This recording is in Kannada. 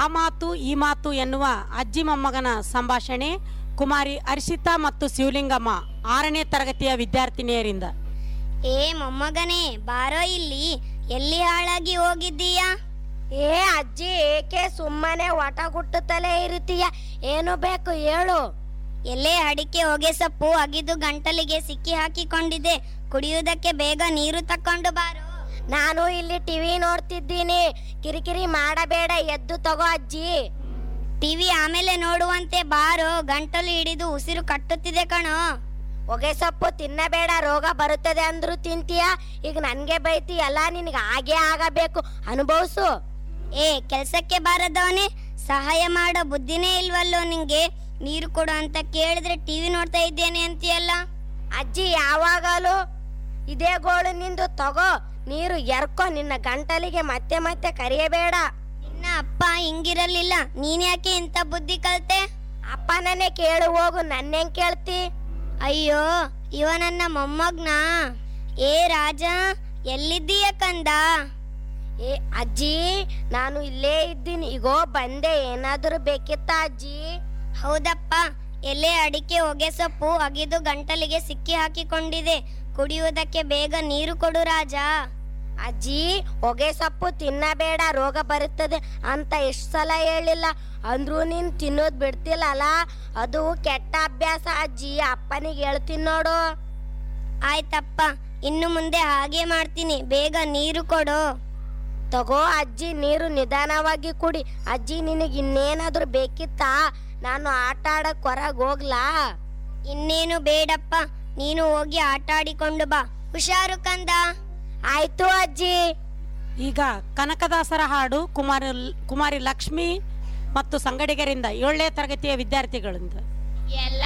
ಮಾತು ಈ ಮಾತು ಎನ್ನುವ ಅಜ್ಜಿ ಮೊಮ್ಮಗನ ಸಂಭಾಷಣೆ ಕುಮಾರಿ ಹರ್ಷಿತಾ ಮತ್ತು ಶಿವಲಿಂಗಮ್ಮ ಆರನೇ ತರಗತಿಯ ವಿದ್ಯಾರ್ಥಿನಿಯರಿಂದ ಏ ಮೊಮ್ಮಗನೇ ಬಾರೋ ಇಲ್ಲಿ ಎಲ್ಲಿ ಹಾಳಾಗಿ ಹೋಗಿದ್ದೀಯಾ ಏ ಅಜ್ಜಿ ಏಕೆ ಸುಮ್ಮನೆ ಒಟ ಗುಟ್ಟುತ್ತಲೇ ಇರುತ್ತೀಯ ಏನು ಬೇಕು ಹೇಳು ಎಲ್ಲೇ ಅಡಿಕೆ ಹೊಗೆ ಸೊಪ್ಪು ಅಗಿದು ಗಂಟಲಿಗೆ ಸಿಕ್ಕಿ ಹಾಕಿಕೊಂಡಿದೆ ಕುಡಿಯುವುದಕ್ಕೆ ಬೇಗ ನೀರು ತಕೊಂಡು ಬಾರೋ ನಾನು ಇಲ್ಲಿ ಟಿವಿ ನೋಡ್ತಿದ್ದೀನಿ ಕಿರಿಕಿರಿ ಮಾಡಬೇಡ ಎದ್ದು ತಗೋ ಅಜ್ಜಿ ಟಿವಿ ಆಮೇಲೆ ನೋಡುವಂತೆ ಬಾರೋ ಗಂಟಲು ಹಿಡಿದು ಉಸಿರು ಕಟ್ಟುತ್ತಿದೆ ಕಣೋ ಹೊಗೆ ಸೊಪ್ಪು ತಿನ್ನಬೇಡ ರೋಗ ಬರುತ್ತದೆ ಅಂದ್ರು ತಿಂತೀಯ ಈಗ ನನ್ಗೆ ಬೈತಿ ಎಲ್ಲ ನಿನಗೆ ಹಾಗೆ ಆಗಬೇಕು ಅನುಭವಿಸು ಏ ಕೆಲ್ಸಕ್ಕೆ ಬಾರದವನೇ ಸಹಾಯ ಮಾಡೋ ಬುದ್ಧಿನೇ ಇಲ್ವಲ್ಲೋ ನಿಂಗೆ ನೀರು ಕೊಡು ಅಂತ ಕೇಳಿದ್ರೆ ಟಿವಿ ನೋಡ್ತಾ ಇದ್ದೇನೆ ಅಂತೀಯಲ್ಲ ಅಜ್ಜಿ ಯಾವಾಗಲೂ ಇದೇ ಗೋಳು ನಿಂದು ತಗೋ ನೀರು ಎರ್ಕೊ ನಿನ್ನ ಗಂಟಲಿಗೆ ಮತ್ತೆ ಮತ್ತೆ ಕರಿಯಬೇಡ ನಿನ್ನ ಅಪ್ಪ ಹಿಂಗಿರಲಿಲ್ಲ ನೀನ್ಯಾಕೆ ಇಂಥ ಬುದ್ಧಿ ಕಲ್ತೆ ಅಪ್ಪನನ್ನೇ ಕೇಳು ಹೋಗು ನನ್ನೇನ್ ಕೇಳ್ತಿ ಅಯ್ಯೋ ಇವ ನನ್ನ ಮೊಮ್ಮಗ್ನ ಏ ರಾಜ ಎಲ್ಲಿದ್ದೀಯ ಕಂದ ಏ ಅಜ್ಜಿ ನಾನು ಇಲ್ಲೇ ಇದ್ದೀನಿ ಈಗೋ ಬಂದೆ ಏನಾದರೂ ಬೇಕಿತ್ತ ಅಜ್ಜಿ ಹೌದಪ್ಪ ಎಲೆ ಅಡಿಕೆ ಹೊಗೆ ಸೊಪ್ಪು ಅಗಿದು ಗಂಟಲಿಗೆ ಸಿಕ್ಕಿ ಹಾಕಿಕೊಂಡಿದೆ ಕುಡಿಯುವುದಕ್ಕೆ ಬೇಗ ನೀರು ಕೊಡು ರಾಜ ಅಜ್ಜಿ ಹೊಗೆ ಸೊಪ್ಪು ತಿನ್ನಬೇಡ ರೋಗ ಬರುತ್ತದೆ ಅಂತ ಎಷ್ಟು ಸಲ ಹೇಳಿಲ್ಲ ಅಂದ್ರೂ ನೀನ್ ತಿನ್ನೋದ್ ಬಿಡ್ತಿಲ್ಲಲ್ಲ ಅದು ಕೆಟ್ಟ ಅಭ್ಯಾಸ ಅಜ್ಜಿ ಅಪ್ಪನಿಗೆ ಹೇಳ್ತೀನಿ ನೋಡು ಆಯ್ತಪ್ಪ ಇನ್ನು ಮುಂದೆ ಹಾಗೆ ಮಾಡ್ತೀನಿ ಬೇಗ ನೀರು ಕೊಡು ತಗೋ ಅಜ್ಜಿ ನೀರು ನಿಧಾನವಾಗಿ ಕುಡಿ ಅಜ್ಜಿ ನಿನಗೆ ಇನ್ನೇನಾದ್ರೂ ಬೇಕಿತ್ತಾ ನಾನು ಆಟ ಆಡಕ್ ಹೊರಗ್ ಹೋಗ್ಲಾ ಇನ್ನೇನು ಬೇಡಪ್ಪ ನೀನು ಹೋಗಿ ಆಟ ಆಡಿಕೊಂಡು ಬಾ ಹುಷಾರು ಕಂದ ಆಯ್ತು ಅಜ್ಜಿ ಈಗ ಕನಕದಾಸರ ಹಾಡು ಕುಮಾರಿ ಕುಮಾರಿ ಲಕ್ಷ್ಮಿ ಮತ್ತು ಸಂಗಡಿಗರಿಂದ ಏಳನೇ ತರಗತಿಯ ವಿದ್ಯಾರ್ಥಿಗಳಿಂದ ಎಲ್ಲ